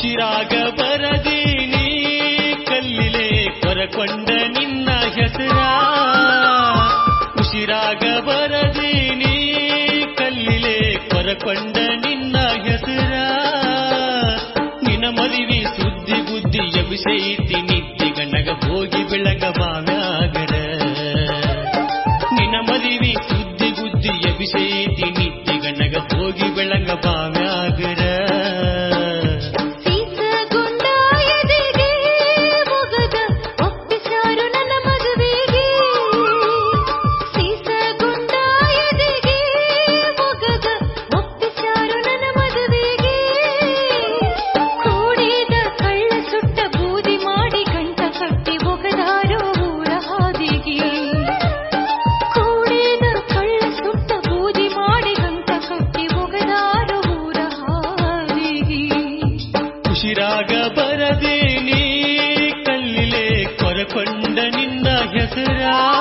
ಉಸಿರಾಗ ಬರದೀನಿ ಕಲ್ಲಿಲೆ ಕೊರಕೊಂಡ ನಿನ್ನ ಹೆಸರ ಉಸಿರಾಗ ಬರದೀನಿ ಕಲ್ಲಿಲೆ ಕೊರಕೊಂಡ ನಿನ್ನ ಹೆಸರ ನಿನ್ನ ಮದುವೆ ಸುದ್ದಿ ಬುದ್ಧಿ ಎಬಿಸೈತಿ ನಿದ್ದೆ ಗಣ್ಣಗ ಹೋಗಿ ಬೆಳಗ ಬಾವ್ಯಾಗಡ ನಿನ್ನ ಮದುವೆ ಸುದ್ದಿ ಬುದ್ಧಿ ಎಬಿಸೈತಿ ನಿದ್ದೆ ಗಣ್ಣಗ ಹೋಗಿ ಬೆಳಗ ಬಾವ್ಯಾಗಡ ಸೀಸಗೊಂಡ ಎದೆಗೆ ಮೊಗದ ಒಪ್ಪಿಸಾರು ನನ್ನ ಮದುವೆಗೆ ಸೀಸಗೊಂಡ ಎದೆಗೆ ಮೊಗದ ಒಪ್ಪಿಸಾರು ನನ್ನ ಮದುವೆಗೆ ಕೂಡಿದ ಕಳ್ಳ ಸುಟ್ಟ ಬೂದಿ ಮಾಡಿ ಗಂಟ ಕಟ್ಟಿ ಒಗದಾರೋ ಊರ ಹಾದಿಗೆ ಕೂಡಿದ ಕಳ್ಳ ಸುಟ್ಟ ಬೂದಿ ಮಾಡಿ ಗಂಟ ಕಟ್ಟಿ ಒಗದಾರೋ ಊರ ಹಾದಿಗೆ ಉಸಿರಾಗ ಬರದೇನಿ ಕಲ್ಲಿಲೆ ಕೊರಕೊಂಡ ನಿನ್ನ ಹೆಸರ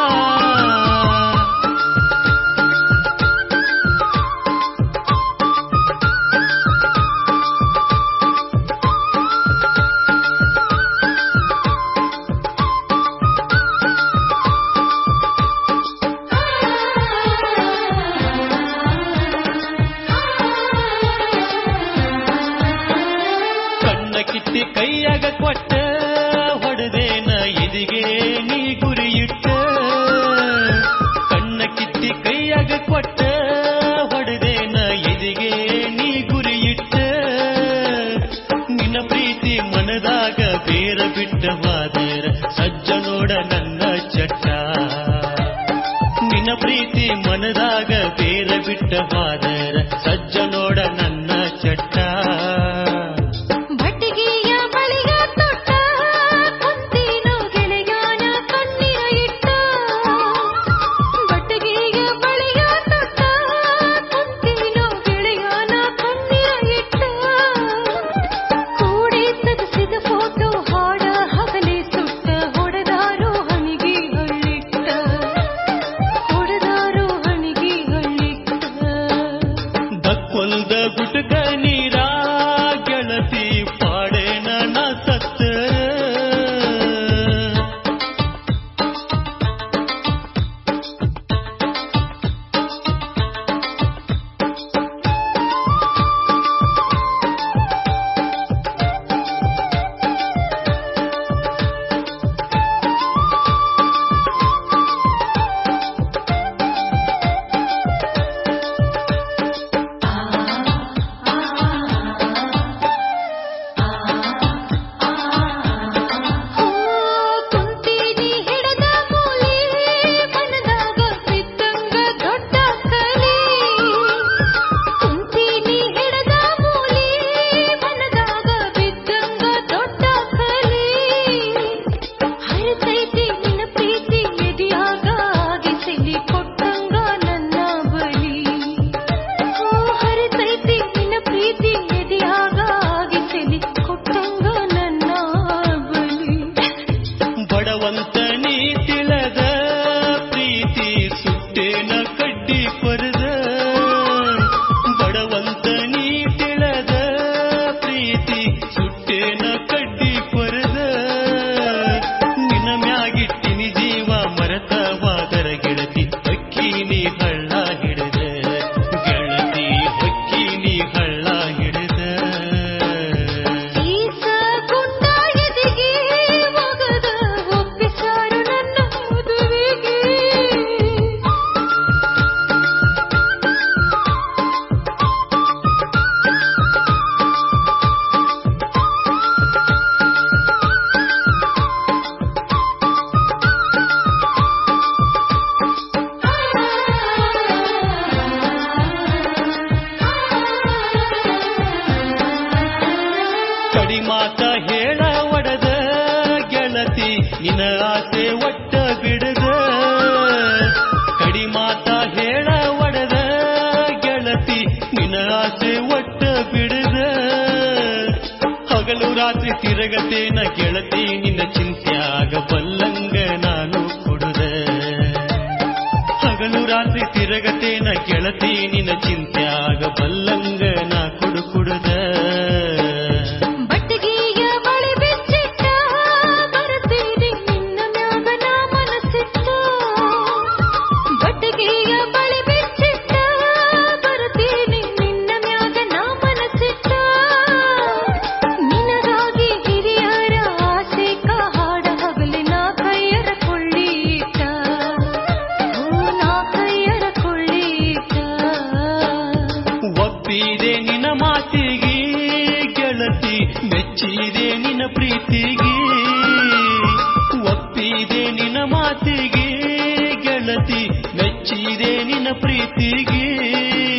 ಕಣ್ಣ ಕಿತ್ತಿ ಕೈಯಾಗ ಕೊಟ್ಟ ಹೊಡೆದೇನ ಎದಿಗೆ ನೀ ಗುರಿಯಿಟ್ಟ ಕಣ್ಣ ಕಿತ್ತಿ ಕೈಯಾಗ ಕೊಟ್ಟ ಹೊಡೆದೇನ ಎದಿಗೆ ನೀ ಗುರಿಯಿಟ್ಟ ನಿನ್ನ ಪ್ರೀತಿ ಮನದಾಗ ಬೇರ ಬಿಟ್ಟ ವಾದರ ಸಜ್ಜ ನೋಡ ನನ್ನ ಚಟ್ಟ ನಿನ್ನ ಪ್ರೀತಿ ಮನದಾಗ ಬೇರ ಬಿಟ್ಟ ವಾದರ ಸಜ್ಜ ನೋಡ ನನ್ನ ಚಟ್ಟ ಬಟ್ಟಿಗೆಯ ಬಳಿಗ ತೊಟ್ಟ ಕುಂತಿನೋ ಗೆಳೆಯಾನ ಕಣ್ಣಿನ ಇಟ್ಟ ಬಟ್ಟಿಗೆಯ ಬಳಿಗ ತೊಟ್ಟ ಕುಂತಿನೋ ಗೆಳೆಯಾನ ಕಣ್ಣಿನ ಇಟ್ಟ ಕೂಡಿ ತೆಗೆಸಿದ ಫೋಟೋ ಹಾಡ ಹಗಲೇ ಸುಟ್ಟ ಹೊಡೆದಾರೋ ಹಣಿಗೆ ಹಳ್ಳಿಟ್ಟ ಹೊಡೆದಾರೋ ಹಣಿಗೆ ಹಳ್ಳಿಟ್ಟ ದಕ್ಕೊಲ್ದ ಗುಟಕ ನೀರ ಗೆಳತಿ ಪಾಡೇನ ನ ಸತ್ತ ಕುಂತೀನಿ ಹಿಡದ ಮೂಲಿ ಮನದಾಗ ಬಿದ್ದಂಗ ದೊಡ್ಡ ಕಲಿ ಕುಂತೀನಿ ಹಿಡದ ಮೂಲಿ ಮನದಾಗ ಬಿದ್ದಂಗ ದೊಡ್ಡ ಕಲಿ ಹರಿತೈತಿ ನಿನ್ನ ಪ್ರೀತಿ ಎದಿಯಾಗ ಆಗಿಸಲಿ ಕೊಟ್ಟಂಗ ನನ್ನ ಬಲಿ ಓ ಹರಿತೈತಿ ನಿನ್ನ ಪ್ರೀತಿ ಎದಿಯಾಗ ಆಗಿಸಲಿ ಕೊಟ್ಟಂಗ ನನ್ನ ಬಲಿ ಬಡವಂತ ನೀ ತಿಳದ ಪ್ರೀತಿ ಸುಟ್ಟೇನ ಕಡ್ಡಿ ಪರದ ಬಡವಂತ ನೀ ತಿಳದ ಪ್ರೀತಿ ಸುಟ್ಟೇನ ಕಡ್ಡಿ ಪರದ ನಿನ್ನ ಮ್ಯಾಗಿಟ್ಟಿನಿ ಜೀವ ಮರತವಾದರ ಗೆಳತಿ ಅಕ್ಕಿ ನೀ ಹಳ್ಳ ಹಿಡಿದ ಗೆಳತಿ ಅಕ್ಕಿ ನೀ ಹಳ್ಳ ಹಿಡಿದ ಈಸ ಗುಂಡ ಎದಿಗೆ ಒಗದ ಒಪ್ಪಿಸಾರು ನನ್ನ ಮದುವೆಗೆ ಕಡಿ ಮಾತ ಹೇಳ ಒಡದ ಗೆಳತಿ ನಿನ ಆಸೆ ಒಟ್ಟ ಬಿಡದ ಕಡಿ ಮಾತ ಹೇಳ ಒಡದ ಗೆಳತಿ ನಿನ ಆಸೆ ಒಟ್ಟ ಬಿಡದ ಹಗಲು ರಾತ್ರಿ ತಿರಗತೇನ ಗೆಳತಿ ನಿನ್ನ ಚಿಂತ್ಯಾಗ ಬಲ್ಲಂಗ ನಾನು ಕೊಡುದ ಹಗಲು ರಾತ್ರಿ ತಿರಗತೇನ ಗೆಳತಿ ನಿನ್ನ ಚಿಂತ್ಯಾಗ ಬಲ್ಲಂಗ ನಾ ಕುಡು ಕುಡುದ ಬಟ್ಟೆಗೆ ಮೆಚ್ಚಿದೆ ನಿನ್ನ ಪ್ರೀತಿಗೆ ಒಪ್ಪಿದೆ ನಿನ್ನ ಮಾತಿಗೆ ಗೆಳತಿ ಮೆಚ್ಚಿದೆ ನಿನ್ನ ಪ್ರೀತಿಗೆ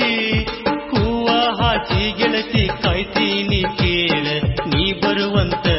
ಹೂವ ಹಾಕಿ ಗೆಳತಿ ಕಾಯ್ತೀನಿ ಕೇಳ ನೀ ಬರುವಂತ